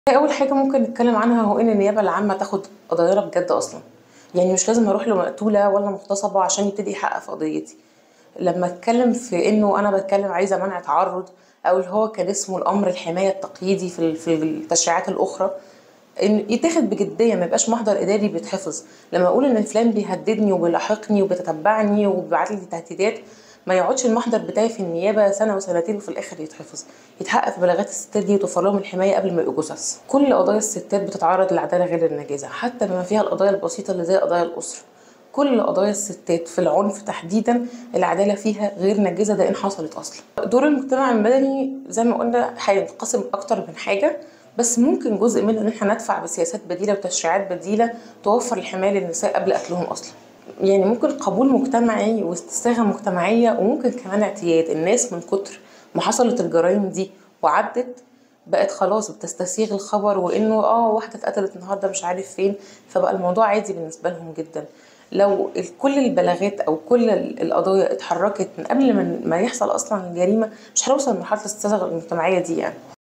اول حاجه ممكن نتكلم عنها هو ان النيابه العامه تاخد قضايانا بجد اصلا يعني مش لازم اروح لمقتوله ولا مغتصبه عشان يبتدي يحقق في قضيتي لما اتكلم في انه انا بتكلم عايزه منع تعرض او اللي هو كان اسمه الامر الحمايه التقييدي في في التشريعات الاخرى ان يتاخد بجديه ما يبقاش محضر اداري بيتحفظ لما اقول ان فلان بيهددني وبيلاحقني وبيتتبعني وبيبعت لي تهديدات ما يقعدش المحضر بتاعي في النيابه سنه وسنتين وفي الاخر يتحفظ يتحقق في بلاغات الستات دي وتوفر لهم الحمايه قبل ما يبقوا جثث كل قضايا الستات بتتعرض للعداله غير الناجزه حتى بما فيها القضايا البسيطه اللي زي قضايا الاسره كل قضايا الستات في العنف تحديدا العداله فيها غير ناجزه ده ان حصلت اصلا دور المجتمع المدني زي ما قلنا هينقسم اكتر من حاجه بس ممكن جزء منه ان احنا ندفع بسياسات بديله وتشريعات بديله توفر الحمايه للنساء قبل قتلهم اصلا يعني ممكن قبول مجتمعي واستساغه مجتمعيه وممكن كمان اعتياد الناس من كتر ما حصلت الجرائم دي وعدت بقت خلاص بتستسيغ الخبر وانه اه واحده اتقتلت النهارده مش عارف فين فبقى الموضوع عادي بالنسبه لهم جدا لو كل البلاغات او كل القضايا اتحركت من قبل ما يحصل اصلا الجريمه مش هنوصل لمرحله الاستساغه المجتمعيه دي يعني